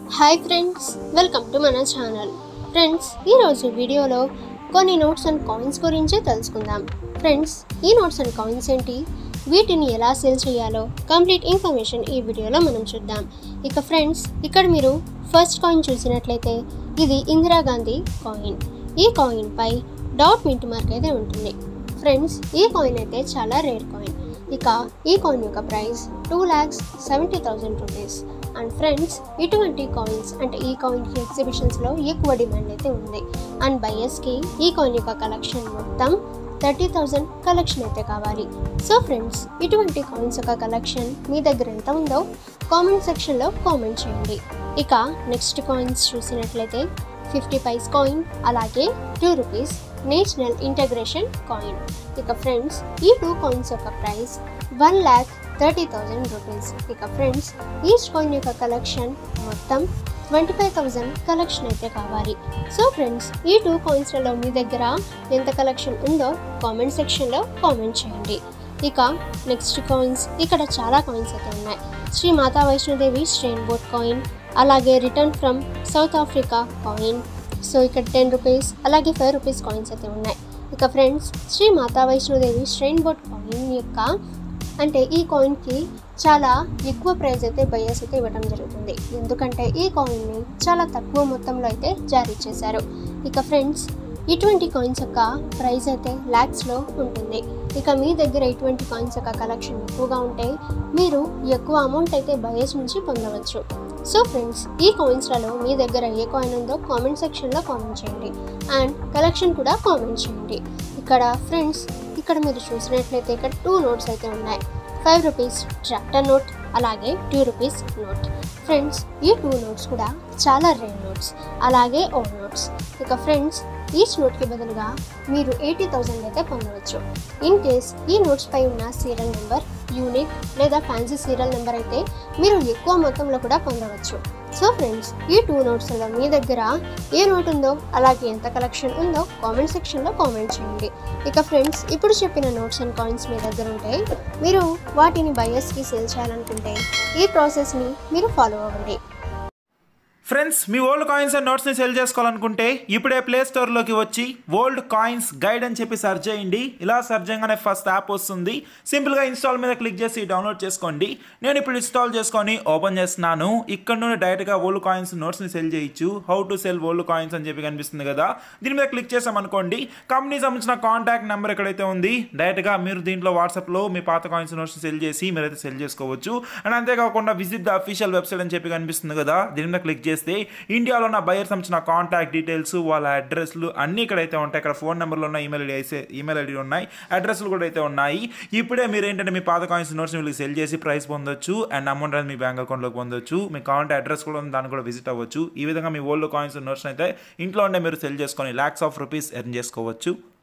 hi friends welcome to మన channel friends ఈరోజు వీడియోలో కొన్ని నోట్స్ అండ్ కాయిన్స్ గురించి తెలుసుకుందాం ఫ్రెండ్స్ ఈ నోట్స్ అండ్ కాయిన్స్ ఏంటి వీటిని ఎలా సేల్ చేయాలో కంప్లీట్ ఇన్ఫర్మేషన్ ఈ వీడియోలో మనం చూద్దాం ఇక ఫ్రెండ్స్ ఇక్కడ మీరు ఫస్ట్ కాయిన్ చూసినట్లయితే ఇది ఇందిరాగాంధీ కాయిన్ ఈ కాయిన్ పై డాట్ మింట్ మార్క్ అయితే ఉంటుంది ఫ్రెండ్స్ ఈ కాయిన్ అయితే చాలా రేర్ కాయిన్ ఇక ఈ కాయిన్ యొక్క price two lakhs seventy thousand rupees and friends ఇటువంటి కాయిన్స్ అంటే ఈ కాయిన్కి ఎగ్జిబిషన్స్లో ఎక్కువ డిమాండ్ అయితే ఉంది అండ్ బయర్స్కి ఈ కాయిన్ యొక్క కలెక్షన్ మొత్తం థర్టీ థౌజండ్ కలెక్షన్ అయితే కావాలి సో ఫ్రెండ్స్ ఇటువంటి కాయిన్స్ యొక్క కలెక్షన్ మీ దగ్గర ఎంత ఉందో కామెంట్ సెక్షన్లో కామెంట్ చేయండి ఇక నెక్స్ట్ కాయిన్స్ చూసినట్లయితే ఫిఫ్టీ పైస్ కాయిన్ అలాగే two rupees national integration coin ఇక ఫ్రెండ్స్ ఈ టూ కాయిన్స్ యొక్క price one lakh thirty thousand rupees ఇక ఫ్రెండ్స్ ఈచ్ కాయిన్ యొక్క కలెక్షన్ మొత్తం ట్వంటీ ఫైవ్ థౌజండ్ కలెక్షన్ అయితే కావాలి సో ఫ్రెండ్స్ ఈ టూ కాయిన్స్లలో మీ దగ్గర ఎంత కలెక్షన్ ఉందో కామెంట్ సెక్షన్లో కామెంట్ చేయండి ఇక నెక్స్ట్ కాయిన్స్ ఇక్కడ చాలా కాయిన్స్ అయితే ఉన్నాయి శ్రీ మాతా వైష్ణోదేవి స్ట్రెయిన్ బోర్డ్ కాయిన్ అలాగే return from south Africa coin so ఇక్కడ టెన్ రూపీస్ అలాగే ఫైవ్ రూపీస్ కాయిన్స్ అయితే ఉన్నాయి ఇక ఫ్రెండ్స్ శ్రీ మాతా వైష్ణోదేవి స్ట్రెయిన్ బోర్డ్ కాయిన్ యొక్క అంటే ఈ కాయిన్కి చాలా ఎక్కువ ప్రైస్ అయితే బయర్స్ అయితే ఇవ్వడం జరుగుతుంది ఎందుకంటే ఈ కాయిన్ని చాలా తక్కువ మొత్తంలో అయితే జారీ చేశారు ఇక ఫ్రెండ్స్ ఇటువంటి కాయిన్స్ యొక్క ప్రైస్ అయితే ల్యాక్స్లో ఉంటుంది ఇక మీ దగ్గర ఇటువంటి కాయిన్స్ యొక్క కలెక్షన్ ఎక్కువగా ఉంటే మీరు ఎక్కువ అమౌంట్ అయితే బయర్స్ నుంచి పొందవచ్చు సో ఫ్రెండ్స్ ఈ కాయిన్స్లలో మీ దగ్గర ఏ కాయిన్ ఉందో కామెంట్ సెక్షన్లో కామెంట్ చేయండి అండ్ కలెక్షన్ కూడా కామెంట్ చేయండి ఇక్కడ ఫ్రెండ్స్ ఇక్కడ మీరు చూసినట్లయితే ఇక్కడ టూ నోట్స్ అయితే ఉన్నాయి ఫైవ్ రూపీస్ ట్రాక్టర్ నోట్ అలాగే టూ రూపీస్ నోట్ ఫ్రెండ్స్ ఈ టూ నోట్స్ కూడా చాలా రేర్ నోట్స్ అలాగే ఓల్డ్ నోట్స్ ఇక ఫ్రెండ్స్ ఈచ్ నోట్కి బదులుగా మీరు ఎయిటీ థౌజండ్ అయితే పొందవచ్చు ఇన్ కేస్ ఈ నోట్స్ పై ఉన్న సీరియల్ నెంబర్ యూనిక్ లేదా ఫ్యాన్సీ సీరియల్ నెంబర్ అయితే మీరు ఎక్కువ మొత్తంలో కూడా పొందవచ్చు సో ఫ్రెండ్స్ ఈ టూ నోట్స్లో మీ దగ్గర ఏ నోట్ ఉందో అలాగే ఎంత కలెక్షన్ ఉందో కామెంట్ సెక్షన్లో కామెంట్ చేయండి ఇక ఫ్రెండ్స్ ఇప్పుడు చెప్పిన నోట్స్ అండ్ కాయిన్స్ మీ దగ్గర ఉంటే మీరు వాటిని బయర్స్కి సేల్ చేయాలనుకుంటే ఈ ప్రాసెస్ని మీరు ఫాలో అవ్వండి ఫ్రెండ్స్ మీ ఓల్డ్ కాయిన్స్ అండ్ నోట్స్ని సెల్ చేసుకోవాలనుకుంటే ఇప్పుడే ప్లే స్టోర్లోకి వచ్చి ఓల్డ్ కాయిన్స్ గైడ్ అని చెప్పి సెర్చ్ చేయండి ఇలా సెర్చ్ చేయగానే ఫస్ట్ యాప్ వస్తుంది సింపుల్గా ఇన్స్టాల్ మీద క్లిక్ చేసి డౌన్లోడ్ చేసుకోండి నేను ఇప్పుడు ఇన్స్టాల్ చేసుకొని ఓపెన్ చేస్తున్నాను ఇక్కడ నుండి డైరెక్ట్గా ఓల్డ్ కాయిన్స్ నోట్స్ని సెల్ చేయొచ్చు how to sell old coins అని చెప్పి కనిపిస్తుంది కదా దీని మీద క్లిక్ చేసామనుకోండి కంపెనీ సంబంధించిన కాంటాక్ట్ నెంబర్ ఎక్కడైతే ఉంది డైరెక్ట్గా మీరు దీంట్లో వాట్సాప్లో మీ పాత కాయిన్స్ నోట్స్ సెల్ చేసి మీరైతే సెల్ చేసుకోవచ్చు అండ్ అంతేకాకుండా విజిట్ ద అఫీషియల్ వెబ్సైట్ అని చెప్పి కనిపిస్తుంది కదా దీని మీద క్లిక్ చేస్తే ఇండియాలో ఉన్న బయర్ సంబంధించిన కాంటాక్ట్ డీటెయిల్స్ వాళ్ళ అడ్రస్లు అన్నీ ఇక్కడైతే ఉంటాయి ఇక్కడ ఫోన్ నెంబర్లు ఉన్నాయి ఈమెయిల్ ఐడి అయితే ఈమెయిల్ ఐడి ఉన్నాయి అడ్రస్లు కూడా అయితే ఉన్నాయి ఇప్పుడే మీరు ఏంటంటే మీ పాత కాయిన్స్ నోట్స్ వీళ్ళకి సెల్ చేసి ప్రైస్ పొందొచ్చు అండ్ అమౌంట్ అనేది మీ బ్యాంక్ అకౌంట్లోకి పొందొచ్చు మీ కాంటాక్ట్ అడ్రస్ కూడా ఉంది దాన్ని కూడా విజిట్ అవ్వచ్చు ఈ విధంగా మీ ఓల్డ్ కాయిన్స్ నోట్స్ అయితే ఇంట్లో ఉండే మీరు సెల్ చేసుకొని ల్యాక్స్ ఆఫ్ రూపీస్ ఎర్న్ చేసుకోవచ్చు